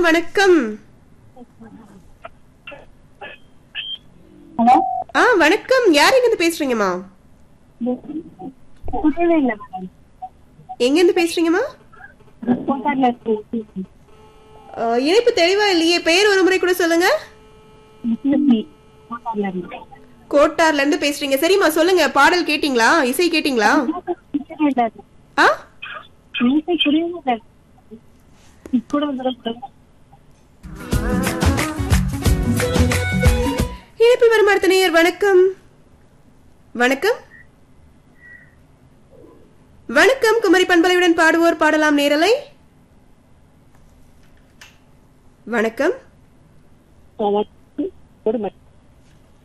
வணக்கம் ஹலோ ஆ வணக்கம் யார் எங்கிருந்து பேசுறீங்கம்மா புரியவே இல்லை மேடம் எங்க இருந்து பேசுறீங்கம்மா கோட்டார்ல இருக்கு ஆ, இணைப்பு தெளிவா இல்லையே பெயர் ஒரு முறை கூட சொல்லுங்க முஸ்லிம் கோட்டார்ல இருக்கு கோட்டார்ல இருந்து பேசுறீங்க சரிம்மா சொல்லுங்க பாடல் கேட்டிங்களா இசை கேட்டிங்களா புரியவே இல்லை ஆ மியூசிக் புரியவே இல்லை கூட ஒரு தடவை சொல்லுங்க. இணைப்பில் வரும் அடுத்த நேயர் வணக்கம் வணக்கம் வணக்கம் குமரி பண்பலையுடன் பாடுவோர் பாடலாம் நேரலை வணக்கம் வணக்கம். ஒரு மட்டும்